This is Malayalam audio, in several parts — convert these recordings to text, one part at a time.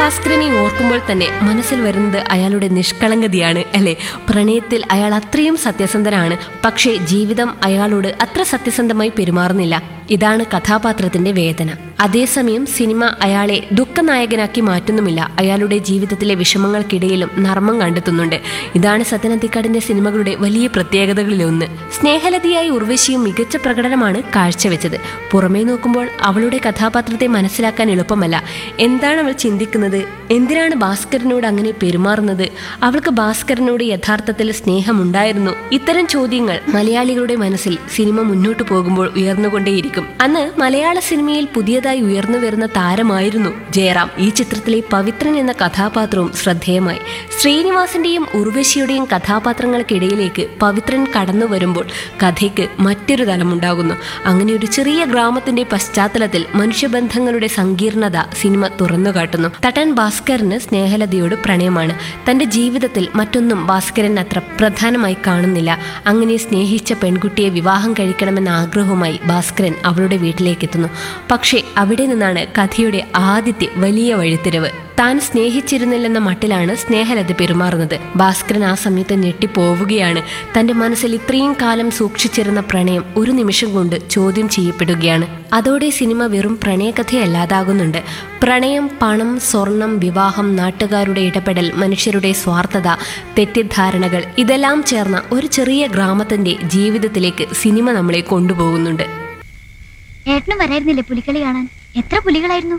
ഭാസ്കരനെ ഓർക്കുമ്പോൾ തന്നെ മനസ്സിൽ വരുന്നത് അയാളുടെ നിഷ്കളങ്കതയാണ് അല്ലെ പ്രണയത്തിൽ അയാൾ അത്രയും സത്യസന്ധനാണ് പക്ഷേ ജീവിതം അയാളോട് അത്ര സത്യസന്ധമായി പെരുമാറുന്നില്ല ഇതാണ് കഥാപാത്രത്തിന്റെ വേദന അതേസമയം സിനിമ അയാളെ ദുഃഖനായകനാക്കി മാറ്റുന്നുമില്ല അയാളുടെ ജീവിതത്തിലെ വിഷമങ്ങൾക്കിടയിലും നർമ്മം കണ്ടെത്തുന്നുണ്ട് ഇതാണ് സത്യനന്ദിക്കാടിന്റെ സിനിമകളുടെ വലിയ പ്രത്യേകതകളിലൊന്ന് സ്നേഹലതിയായ ഉർവശിയും മികച്ച പ്രകടനമാണ് കാഴ്ചവെച്ചത് പുറമേ നോക്കുമ്പോൾ അവളുടെ കഥാപാത്രത്തെ മനസ്സിലാക്കാൻ എളുപ്പമല്ല എന്താണ് അവൾ ചിന്തിക്കുന്നത് എന്തിനാണ് ഭാസ്കരനോട് അങ്ങനെ പെരുമാറുന്നത് അവൾക്ക് ഭാസ്കരനോട് യഥാർത്ഥത്തിൽ സ്നേഹമുണ്ടായിരുന്നു ഇത്തരം ചോദ്യങ്ങൾ മലയാളികളുടെ മനസ്സിൽ സിനിമ മുന്നോട്ട് പോകുമ്പോൾ ഉയർന്നുകൊണ്ടേയിരിക്കും അന്ന് മലയാള സിനിമയിൽ പുതിയതായി ഉയർന്നു വരുന്ന താരമായിരുന്നു ജയറാം ഈ ചിത്രത്തിലെ പവിത്രൻ എന്ന കഥാപാത്രവും ശ്രദ്ധേയമായി ശ്രീനിവാസന്റെയും ഉർവശിയുടെയും കഥാപാത്രങ്ങൾക്കിടയിലേക്ക് പവിത്രൻ കടന്നു വരുമ്പോൾ കഥയ്ക്ക് മറ്റൊരു തലമുണ്ടാകുന്നു അങ്ങനെ ഒരു ചെറിയ ഗ്രാമത്തിന്റെ പശ്ചാത്തലത്തിൽ മനുഷ്യബന്ധങ്ങളുടെ സങ്കീർണത സിനിമ തുറന്നു കാട്ടുന്നു തട്ടൻ ഭാസ്കറിന് സ്നേഹലതയോട് പ്രണയമാണ് തന്റെ ജീവിതത്തിൽ മറ്റൊന്നും ഭാസ്കരൻ അത്ര പ്രധാനമായി കാണുന്നില്ല അങ്ങനെ സ്നേഹിച്ച പെൺകുട്ടിയെ വിവാഹം കഴിക്കണമെന്ന ആഗ്രഹവുമായി ഭാസ്കരൻ അവളുടെ വീട്ടിലേക്ക് എത്തുന്നു പക്ഷേ അവിടെ നിന്നാണ് കഥയുടെ ആദ്യത്തെ വലിയ വഴിത്തിരിവ് താൻ സ്നേഹിച്ചിരുന്നില്ലെന്ന മട്ടിലാണ് സ്നേഹലത പെരുമാറുന്നത് ഭാസ്കരൻ ആ സമയത്ത് ഞെട്ടിപ്പോവുകയാണ് തന്റെ മനസ്സിൽ ഇത്രയും കാലം സൂക്ഷിച്ചിരുന്ന പ്രണയം ഒരു നിമിഷം കൊണ്ട് ചോദ്യം ചെയ്യപ്പെടുകയാണ് അതോടെ സിനിമ വെറും പ്രണയകഥയല്ലാതാകുന്നുണ്ട് പ്രണയം പണം സ്വർണം വിവാഹം നാട്ടുകാരുടെ ഇടപെടൽ മനുഷ്യരുടെ സ്വാർത്ഥത തെറ്റിദ്ധാരണകൾ ഇതെല്ലാം ചേർന്ന ഒരു ചെറിയ ഗ്രാമത്തിന്റെ ജീവിതത്തിലേക്ക് സിനിമ നമ്മളെ കൊണ്ടുപോകുന്നുണ്ട് ഏട്ടനും വരായിരുന്നില്ലേ പുലിക്കളി കാണാൻ എത്ര പുലികളായിരുന്നു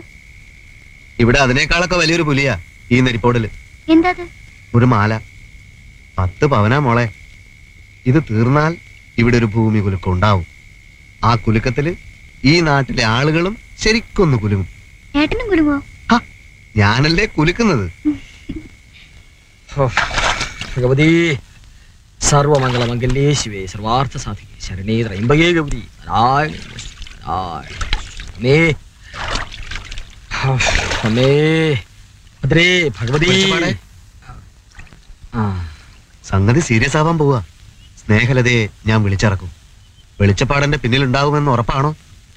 ഇവിടെ അതിനേക്കാളൊക്കെ വലിയൊരു പുലിയാ ഈ നെരിപ്പോടില് എന്താ അത് ഒരു മാല പത്ത് പവനാ മോളെ ഇത് തീർന്നാൽ ഇവിടെ ഒരു ഭൂമി കുലുക്കം ഉണ്ടാവും ആ കുലുക്കത്തില് ഈ നാട്ടിലെ ആളുകളും ശരിക്കൊന്ന് കുലുങ്ങും ഏട്ടനും കുലുങ്ങോ ഹ, ഞാനല്ലേ കുലുക്കുന്നത് ഓ, ഭഗവതി സർവമംഗളമംഗല്യേ ശിവേ സർവാർത്ഥ സാധികേ ശരണേ ത്രയംബകേ ഗൗരി നാരായണ നാരായണ. അമ്മേ ഓ, അമ്മേ ഭദ്രേ ഭഗവതി വെളിച്ചപ്പാടെ. ആ സംഗതി സീരിയസ് ആവാൻ പോവാ സ്നേഹലതയെ ഞാൻ വിളിച്ചിറക്കും വെളിച്ചപ്പാടന്റെ പിന്നിലുണ്ടാകുമെന്ന് ഉറപ്പാണോ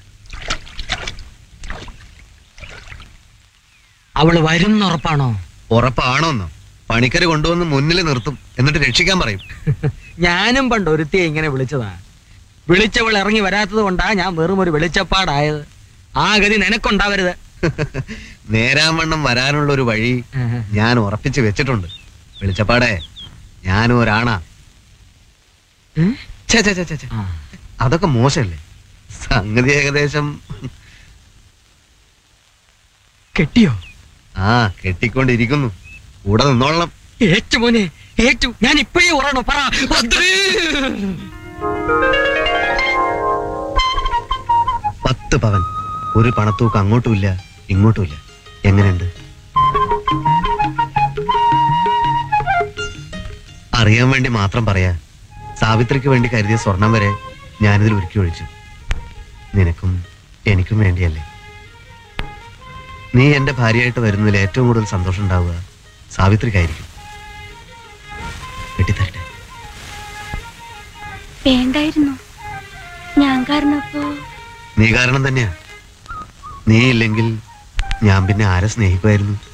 അവള് വരും ഉറപ്പാണോ ഉറപ്പാണോന്നോ പണിക്കര് കൊണ്ടുവന്ന് മുന്നിൽ നിർത്തും എന്നിട്ട് രക്ഷിക്കാൻ പറയും ഞാനും പണ്ട് ഒരുത്തിയെ ഇങ്ങനെ വിളിച്ചതാ വിളിച്ചവൾ ഇറങ്ങി വരാത്തത് കൊണ്ടാ ഞാൻ വെറും ഒരു വെളിച്ചപ്പാടായത് ആ ഗതി നിനക്കുണ്ടാവരുത് നേരാവണ്ണം വരാനുള്ള ഒരു വഴി ഞാൻ ഉറപ്പിച്ച് വെച്ചിട്ടുണ്ട് വെളിച്ചപ്പാടെ ഞാനും ഒരാണാ ഉം? ഛെ, ഛെ, ഛെ, ഛെ, ഛെ. ആ. അതൊക്കെ മോശമല്ലേ സംഗതി ഏകദേശം കെട്ടിയോ ആ കെട്ടിക്കൊണ്ടിരിക്കുന്നു കൂടെ നിന്നോളണം ഏറ്റു മോനെ ഏറ്റു ഞാൻ ഇപ്പോഴേ ഉറണോ പറ ഭദ്രേ. പത്ത് പവൻ ഒരു പണത്തൂക്ക് അങ്ങോട്ടുമില്ല ഇങ്ങോട്ടുമില്ല എങ്ങനെയുണ്ട് അറിയാൻ വേണ്ടി മാത്രം പറയാ സാവിത്രിക്ക് വേണ്ടി കരുതിയ സ്വർണം വരെ ഞാനിതിൽ ഒരുക്കി ഒഴിച്ചു നിനക്കും എനിക്കും വേണ്ടിയല്ലേ നീ എന്റെ ഭാര്യയായിട്ട് വരുന്നതിൽ ഏറ്റവും കൂടുതൽ സന്തോഷം ഉണ്ടാവുക സാവിത്രിക്കായിരിക്കും കെട്ടിത്തരട്ടെ വേണ്ടായിരുന്നു ഞാൻ കാരണം അപ്പോ നീ കാരണം തന്നെയാ നീ ഇല്ലെങ്കിൽ ഞാൻ പിന്നെ ആരെ സ്നേഹിക്കുമായിരുന്നു